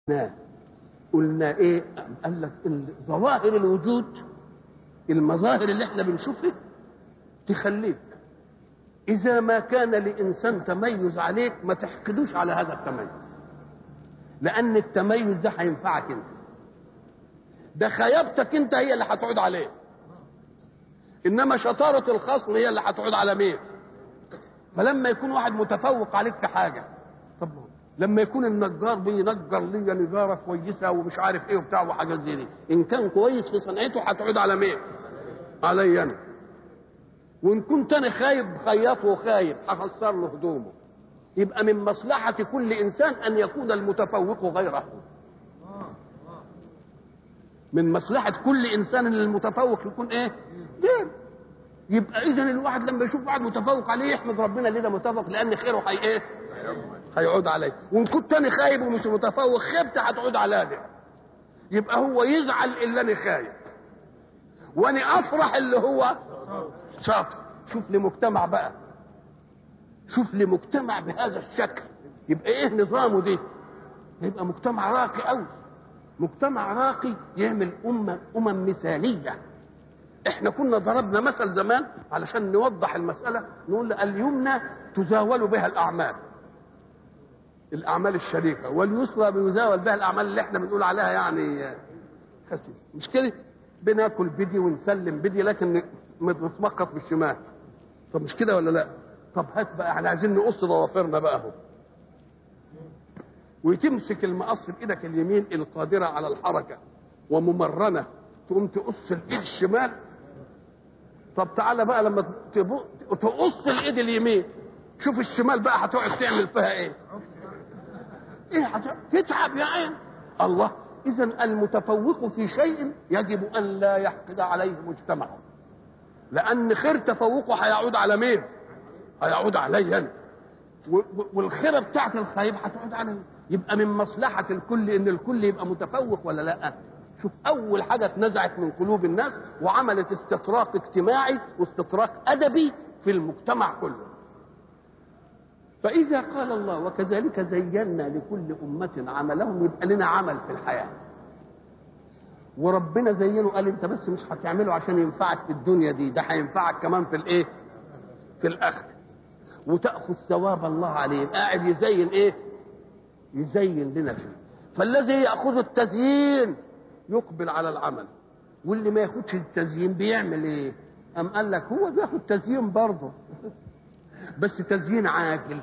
قلنا قلنا ايه قال لك ظواهر الوجود المظاهر اللي احنا بنشوفها تخليك اذا ما كان لانسان تميز عليك ما تحقدوش على هذا التميز لان التميز ده هينفعك انت ده خيابتك انت هي اللي هتعود عليه انما شطاره الخصم هي اللي هتعود على مين فلما يكون واحد متفوق عليك في حاجه طب لما يكون النجار بينجر لي نجاره كويسه ومش عارف ايه وبتاع وحاجات زي دي ان كان كويس في صنعته هتعود على مين علي انا وان كنت انا خايب خياط وخايب هفسر له هدومه يبقى من مصلحه كل انسان ان يكون المتفوق غيره من مصلحه كل انسان ان المتفوق يكون ايه غير يبقى اذا الواحد لما يشوف واحد متفوق عليه يحمد ربنا ليه ده متفوق لان خيره هي ايه هيعود عليه وان كنت انا خايب ومش متفوق خيبتي هتعود على ده يبقى هو يزعل اللي انا خايب وانا افرح اللي هو شاطر شوف لي مجتمع بقى شوف لي مجتمع بهذا الشكل يبقى ايه نظامه ده يبقى مجتمع راقي قوي مجتمع راقي يعمل امه امم مثاليه احنا كنا ضربنا مثل زمان علشان نوضح المساله نقول اليمنى تزاول بها الاعمال الاعمال الشريفه واليسرى بيزاول بها الاعمال اللي احنا بنقول عليها يعني خسيس مش كده بناكل بدي ونسلم بدي لكن متمخط بالشمال طب مش كده ولا لا طب هات بقى احنا عايزين نقص ضوافرنا بقى اهو وتمسك المقص بايدك اليمين القادره على الحركه وممرنه تقوم تقص الايد الشمال طب تعالى بقى لما تقص الايد اليمين شوف الشمال بقى هتقعد تعمل فيها ايه ايه هتقعد تتعب يا عين الله اذا المتفوق في شيء يجب ان لا يحقد عليه مجتمعه لان خير تفوقه هيعود على مين هيعود علي انا والخيره بتاعت الخايب هتعود علي يبقى من مصلحه الكل ان الكل يبقى متفوق ولا لا شوف اول حاجه اتنزعت من قلوب الناس وعملت استطراق اجتماعي واستطراق ادبي في المجتمع كله فاذا قال الله وكذلك زينا لكل امه عملهم يبقى لنا عمل في الحياه وربنا زينه قال انت بس مش هتعمله عشان ينفعك في الدنيا دي ده هينفعك كمان في الايه في الاخره وتاخذ ثواب الله عليه قاعد يزين ايه يزين لنا فيه فالذي ياخذ التزيين يقبل على العمل واللي ما ياخدش التزيين بيعمل ايه ام قال لك هو بياخد تزيين برضه بس تزيين عاجل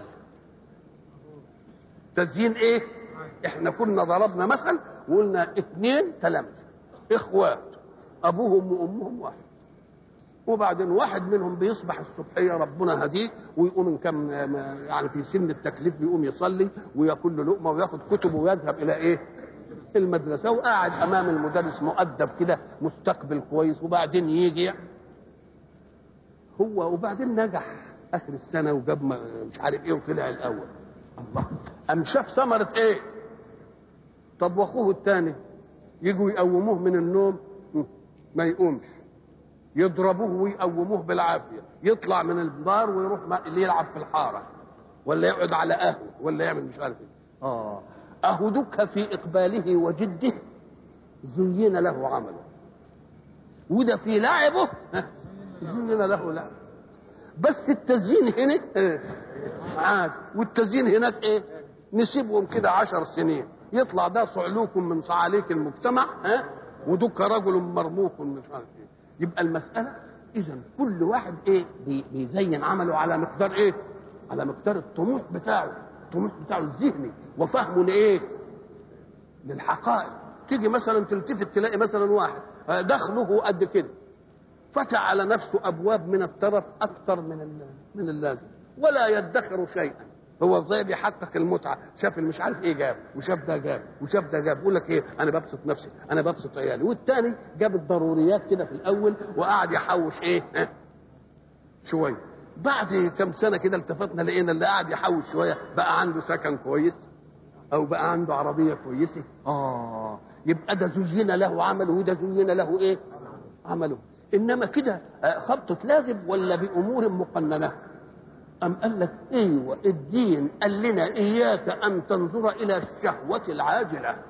تزيين ايه احنا كنا ضربنا مثل وقلنا اثنين تلامذه اخوات ابوهم وامهم واحد وبعدين واحد منهم بيصبح الصبحيه ربنا هديه ويقوم ان كان يعني في سن التكليف بيقوم يصلي وياكل له لقمه وياخد كتبه ويذهب الى ايه؟ المدرسه وقاعد امام المدرس مؤدب كده مستقبل كويس وبعدين يجي هو وبعدين نجح اخر السنه وجاب مش عارف ايه وطلع الاول الله قام شاف ثمره ايه؟ طب واخوه الثاني يجوا يقوموه من النوم ما يقومش يضربوه ويقوموه بالعافيه يطلع من الدار ويروح يلعب في الحاره ولا يقعد على قهوه ولا يعمل مش عارف ايه اه اهو دك في اقباله وجده زين له عمله وده في لعبه زين له لعب بس التزيين هنا ايه عاد والتزيين هناك ايه نسيبهم كده عشر سنين يطلع ده صعلوك من صعاليك المجتمع ها ودك رجل مرموق مش عارف ايه يبقى المسألة إذا كل واحد إيه بيزين عمله على مقدار إيه؟ على مقدار الطموح بتاعه، الطموح بتاعه الذهني وفهمه لإيه؟ للحقائق، تيجي مثلا تلتفت تلاقي مثلا واحد دخله قد كده فتح على نفسه أبواب من الترف أكثر من من اللازم ولا يدخر شيئا هو ازاي بيحقق المتعه شاف مش عارف ايه جاب وشاف ده جاب وشاف ده جاب يقول لك ايه انا ببسط نفسي انا ببسط عيالي والتاني جاب الضروريات كده في الاول وقعد يحوش ايه اه شويه بعد كم سنه كده التفتنا لقينا اللي قاعد يحوش شويه بقى عنده سكن كويس او بقى عنده عربيه كويسه اه يبقى ده زين له عمله وده زين له ايه عمله انما كده خبطه لازم ولا بامور مقننه أم قال لك ايوه الدين قال لنا اياك ان تنظر الى الشهوه العاجله